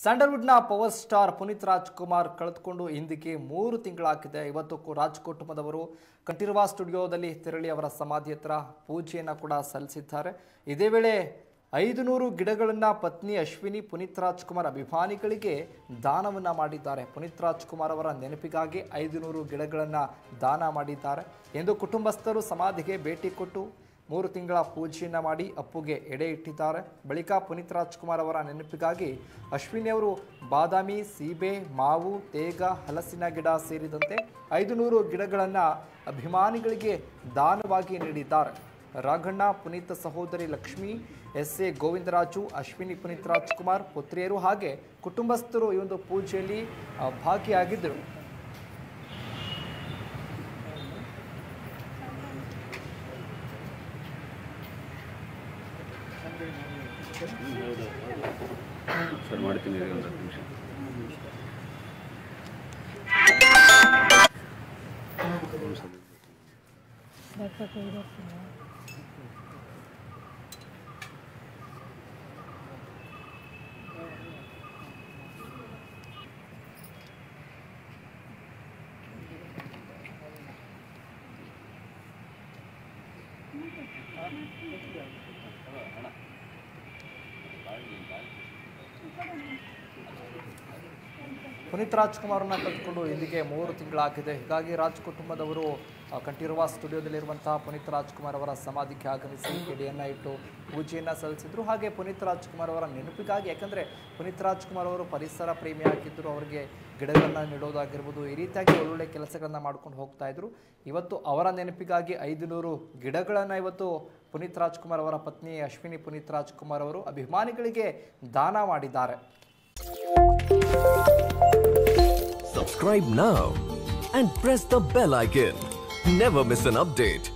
ಸ್ಯಾಂಡಲ್ವುಡ್ನ power star Puneeth Rajkumar ಕಳೆದುಕೊಂಡು ಇಂದಿಗೆ ಮೂರು ತಿಂಗಳಾಗಿದೆ ಇವತ್ತು ರಾಜ್ ಕುಟುಂಬದವರು ಕಂಠೀರವ ಸ್ಟುಡಿಯೋದಲ್ಲಿ ತೆರಳಿ ಅವರ ಸಮಾಧಿ ಹತ್ರ ಪೂಜೆಯನ್ನು ಕೂಡ ಸಲ್ಲಿಸಿದ್ದಾರೆ ಇದೇ ವೇಳೆ ಐದು ನೂರು ಗಿಡಗಳನ್ನು ಪತ್ನಿ ಅಶ್ವಿನಿ ಪುನೀತ್ ರಾಜ್ಕುಮಾರ್ ಅಭಿಮಾನಿಗಳಿಗೆ ದಾನವನ್ನು ಮಾಡಿದ್ದಾರೆ ಪುನೀತ್ ರಾಜ್ಕುಮಾರ್ ಅವರ ನೆನಪಿಗಾಗಿ ಐದು ನೂರು ಗಿಡಗಳನ್ನು ದಾನ ಮಾಡಿದ್ದಾರೆ ಎಂದು ಕುಟುಂಬಸ್ಥರು ಸಮಾಧಿಗೆ ಭೇಟಿ ಕೊಟ್ಟು ಮೂರು ತಿಂಗಳ ಪೂಜೆಯನ್ನು ಮಾಡಿ ಅಪ್ಪುಗೆ ಎಡೆ ಇಟ್ಟಿದ್ದಾರೆ ಬಳಿಕ ಪುನೀತ್ ರಾಜ್ಕುಮಾರ್ ಅವರ ನೆನಪಿಗಾಗಿ ಅಶ್ವಿನಿ ಅವರು ಬಾದಾಮಿ ಸೀಬೆ ಮಾವು ತೇಗ ಹಲಸಿನ ಗಿಡ ಸೇರಿದಂತೆ ಐದು ನೂರು ಗಿಡಗಳನ್ನು ಅಭಿಮಾನಿಗಳಿಗೆ ದಾನವಾಗಿ ನೀಡಿದ್ದಾರೆ ರಾಘಣ್ಣ ಪುನೀತ್ ಸಹೋದರಿ ಲಕ್ಷ್ಮಿ ಎಸ್ ಎ ಗೋವಿಂದರಾಜು ಅಶ್ವಿನಿ ಪುನೀತ್ ರಾಜ್ಕುಮಾರ್ ಪುತ್ರಿಯರು ಹಾಗೆ ಕುಟುಂಬಸ್ಥರು ಈ ಒಂದು ಪೂಜೆಯಲ್ಲಿ ಆ, ಭಾಗಿಯಾಗಿದ್ದರು ಸರ್ ಮಾಡ್ತೀನಿ ಇರಿ ಒಂದು ಹತ್ತು ನಿಮಿಷ ಪುನೀತ್ ರಾಜ್ಕುಮಾರ್ನ ಕಳೆದುಕೊಂಡು ಇಲ್ಲಿಗೆ ಮೂರು ತಿಂಗಳಾಗಿದೆ ಹೀಗಾಗಿ ರಾಜ್ ಕುಟುಂಬದವರು ಆ, ಕಂಠೀರವ ಸ್ಟುಡಿಯೋದಲ್ಲಿರುವಂತಹ ಪುನೀತ್ ರಾಜ್ಕುಮಾರ್ ಅವರ ಸಮಾಧಿಗೆ ಆಗಮಿಸಿ ಗೆಡೆಯನ್ನು ಇಟ್ಟು ಪೂಜೆಯನ್ನು ಸಲ್ಲಿಸಿದ್ರು ಹಾಗೆ ಪುನೀತ್ ರಾಜ್ಕುಮಾರ್ ಅವರ ನೆನಪಿಗಾಗಿ ಯಾಕಂದರೆ ಪುನೀತ್ ರಾಜ್ಕುಮಾರ್ ಅವರು ಪರಿಸರ ಪ್ರೇಮಿಯಾಗಿದ್ದರು ಅವರಿಗೆ ಗಿಡಗಳನ್ನು ನೆಡೋದಾಗಿರ್ಬೋದು ಈ ರೀತಿಯಾಗಿ ಒಳ್ಳೊಳ್ಳೆ ಕೆಲಸಗಳನ್ನು ಮಾಡ್ಕೊಂಡು ಹೋಗ್ತಾ ಇದ್ರು ಇವತ್ತು ಅವರ ನೆನಪಿಗಾಗಿ ಐದು ನೂರು ಗಿಡಗಳನ್ನು ಇವತ್ತು ಪುನೀತ್ ರಾಜ್ಕುಮಾರ್ ಅವರ ಪತ್ನಿ ಅಶ್ವಿನಿ ಪುನೀತ್ ರಾಜ್ಕುಮಾರ್ ಅವರು ಅಭಿಮಾನಿಗಳಿಗೆ ದಾನ ಮಾಡಿದ್ದಾರೆ Subscribe now and press the bell icon. Never miss an update.